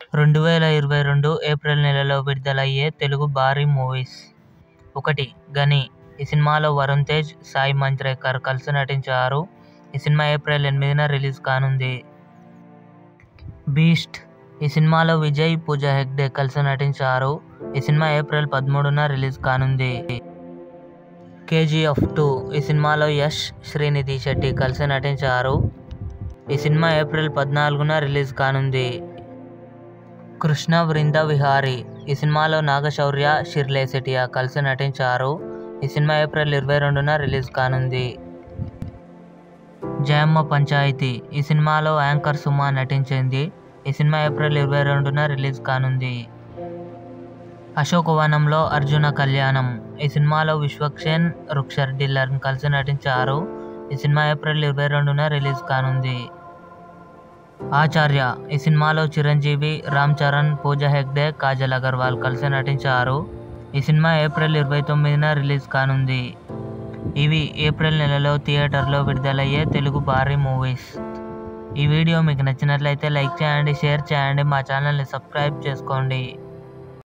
రెండు వేల ఇరవై రెండు ఏప్రిల్ నెలలో విడుదలయ్యే తెలుగు భారీ మూవీస్ ఒకటి గని ఈ సినిమాలో వరుణ్ తేజ్ సాయి మంజ్రేకర్ కలిసి నటించారు ఈ సినిమా ఏప్రిల్ ఎనిమిదిన రిలీజ్ కానుంది బీస్ట్ ఈ సినిమాలో విజయ్ పూజా హెగ్డే కలిసి నటించారు ఈ సినిమా ఏప్రిల్ పదమూడున రిలీజ్ కానుంది కేజీఎఫ్ టూ ఈ సినిమాలో యష్ శ్రీనిధి శెట్టి కలిసి నటించారు ఈ సినిమా ఏప్రిల్ పద్నాలుగున రిలీజ్ కానుంది కృష్ణ వృంద విహారీ ఈ సినిమాలో నాగశౌర్య షిర్లే సెటియా కలిసి నటించారు ఈ సినిమా ఏప్రిల్ ఇరవై రెండున రిలీజ్ కానుంది జయమ్మ పంచాయతీ ఈ సినిమాలో యాంకర్ సుమా నటించింది ఈ సినిమా ఏప్రిల్ ఇరవై రెండున రిలీజ్ కానుంది అశోకవనంలో అర్జున కళ్యాణం ఈ సినిమాలో విశ్వక్సేన్ రుక్షర్ డిల్లర్ కలిసి నటించారు ఈ సినిమా ఏప్రిల్ ఇరవై రెండున రిలీజ్ కానుంది ఆచార్య ఈ సినిమాలో చిరంజీవి రామ్ చరణ్ పూజా హెగ్డే కాజల్ అగర్వాల్ కలిసి నటించారు ఈ సినిమా ఏప్రిల్ ఇరవై తొమ్మిదిన రిలీజ్ కానుంది ఇవి ఏప్రిల్ నెలలో థియేటర్లో విడుదలయ్యే తెలుగు భారీ మూవీస్ ఈ వీడియో మీకు నచ్చినట్లయితే లైక్ చేయండి షేర్ చేయండి మా ఛానల్ని సబ్స్క్రైబ్ చేసుకోండి